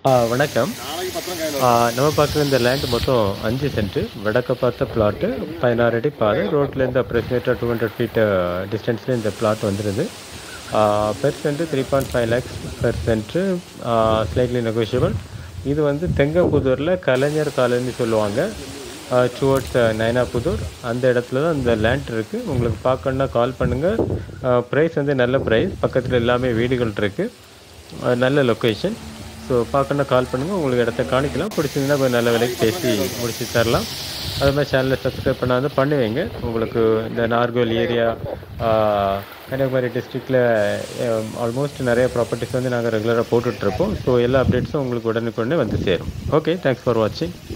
ஆ வணக்கம் ஆ, நம்ம பார்க்குற இந்த லேண்ட் மொத்தம் அஞ்சு சென்ட் வடக்க பார்த்த பிளாட்டு பதினாறு அடி பாதை ரோட்லேருந்து அப்ராக்சிமேட்டாக டூ ஹண்ட்ரட் ஃபீட் டிஸ்டன்ஸில் இந்த பிளாட் வந்துடுது per cent three point five lakhs per cent slightly negotiable இது வந்து தெங்கம்புதூரில் கலைஞர் காலனி சொல்லுவாங்க டுவர்ட்ஸ் நயனாபுதூர் அந்த இடத்துல தான் இந்த லேண்ட் இருக்குது உங்களுக்கு பார்க்கணுன்னா கால் பண்ணுங்கள் ப்ரைஸ் வந்து நல்ல ப்ரைஸ் பக்கத்தில் எல்லாமே வீடுகள் இருக்குது நல்ல லொக்கேஷன் ஸோ பார்க்கணுன்னா கால் பண்ணுங்கள் உங்களுக்கு இடத்த காணிக்கலாம் பிடிச்சிருந்தா கொஞ்சம் நல்ல விலைக்கு பேசி முடிச்சு தரலாம் அது மாதிரி சேனலை சப்ஸ்கிரைப் பண்ணாத பண்ணுவீங்க உங்களுக்கு இந்த நார்கோல் ஏரியா கன்னியாகுமரி டிஸ்ட்ரிக்டில் ஆல்மோஸ்ட் நிறைய ப்ராப்பர்ட்டிஸ் வந்து நாங்கள் ரெகுலராக போட்டுட்ருப்போம் ஸோ எல்லா அப்டேட்ஸும் உங்களுக்கு உடனுக்குடனே வந்து சேரும் ஓகே தேங்க்ஸ் ஃபார் வாட்சிங்